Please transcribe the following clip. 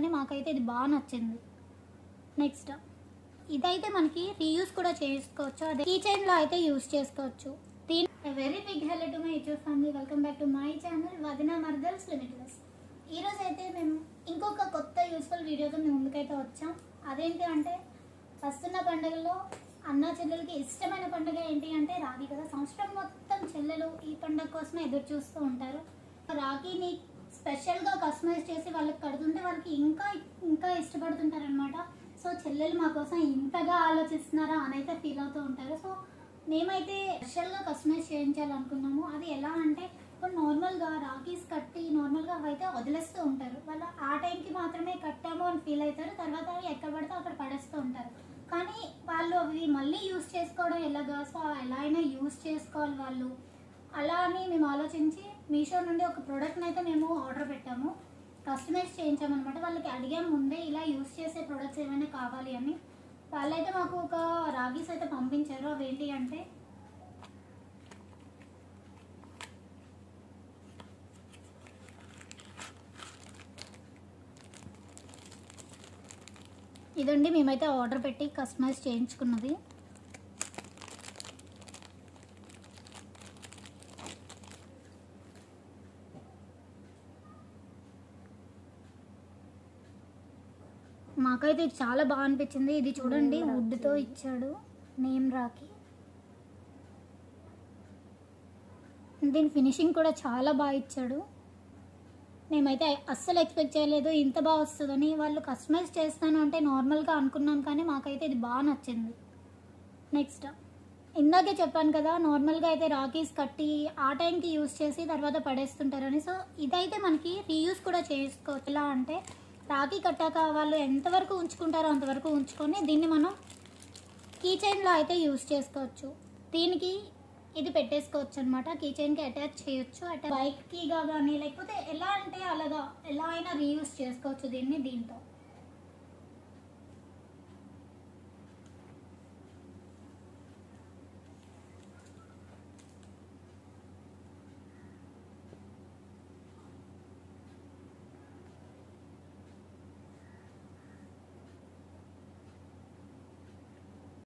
కానీ మాకైతే ఇది బాగా నచ్చింది నెక్స్ట్ ఇదైతే మనకి రీయూస్ కూడా చేసుకోవచ్చు అదే కీ చైన్లో అయితే యూస్ చేసుకోవచ్చు దీని very big help to my YouTube family welcome back to my channel వదిన మర్దల్స్ లిమిట్లెస్ ఈరోజు అయితే మేము ఇంకొక కొత్త యూస్ఫుల్ వీడియోతో మేము ముందుకైతే వచ్చాం అదేంటి అంటే వస్తున్న పండుగల్లో అన్న చెల్లెలకి ఇష్టమైన పండుగ ఏంటి అంటే రాఖీ కదా సంవత్సరం మొత్తం చెల్లెలు ఈ పండుగ కోసమే ఎదురు చూస్తూ ఉంటారు రాఖీని స్పెషల్గా కస్టమైజ్ చేసి వాళ్ళకి కడుతుంటే వాళ్ళకి ఇంకా ఇంకా ఇష్టపడుతుంటారు అనమాట సో చెల్లెలు మా కోసం ఇంతగా ఆలోచిస్తున్నారా అని అయితే ఫీల్ అవుతూ ఉంటారు సో మేమైతే స్పెషల్గా కస్టమైజ్ చేయించాలనుకున్నాము అది ఎలా అంటే ఇప్పుడు నార్మల్గా రాఖీస్ కట్టి నార్మల్గా అయితే వదిలేస్తూ ఉంటారు వాళ్ళు ఆ టైంకి మాత్రమే కట్టాము అని ఫీల్ అవుతారు తర్వాత అవి ఎక్కడ పడితే అక్కడ పడేస్తూ ఉంటారు కానీ వాళ్ళు అవి మళ్ళీ యూస్ చేసుకోవడం ఎలాగా సో ఎలా అయినా యూస్ చేసుకోవాలి వాళ్ళు అలా అని మేము ఆలోచించి మీషో నుండి ఒక ప్రోడక్ట్ని అయితే మేము ఆర్డర్ పెట్టాము కస్టమైజ్ చేయించామన్నమాట వాళ్ళకి అడిగాము ముందే ఇలా యూస్ చేసే ప్రొడక్ట్స్ ఏమైనా కావాలి అని వాళ్ళైతే మాకు ఒక రాగీస్ అయితే పంపించారు అవి ఏంటి అంటే ఇదండి మేమైతే ఆర్డర్ పెట్టి కస్టమైజ్ చేయించుకున్నది మాకైతే ఇది చాలా బాగా అనిపించింది ఇది చూడండి నేమ్ రాఖీ. వుడ్తో ఇచ్చాడు నేమ్ రాకి దీని ఫినిషింగ్ కూడా చాలా బాగా ఇచ్చాడు మేమైతే అస్సలు ఎక్స్పెక్ట్ చేయలేదు ఇంత బాగా వస్తుందని వాళ్ళు కస్టమైజ్ చేస్తాను అంటే నార్మల్గా అనుకున్నాం కానీ మాకైతే ఇది బాగా నచ్చింది నెక్స్ట్ ఇందాకే చెప్పాను కదా నార్మల్గా అయితే రాకీస్ కట్టి ఆ టైంకి యూస్ చేసి తర్వాత పడేస్తుంటారని సో ఇదైతే మనకి రీయూస్ కూడా చేసుకోవచ్చు ఎలా అంటే రాఖీ కట్టాక వాళ్ళు ఎంతవరకు ఉంచుకుంటారో అంతవరకు ఉంచుకొని దీన్ని మనం కీ చైన్లో అయితే యూస్ చేసుకోవచ్చు దీనికి ఇది పెట్టేసుకోవచ్చు అనమాట కీ చైన్కి అటాచ్ చేయొచ్చు అటా బైక్కి కానీ లేకపోతే ఎలా అంటే అలాగా ఎలా అయినా రీయూస్ చేసుకోవచ్చు దీన్ని దీంతో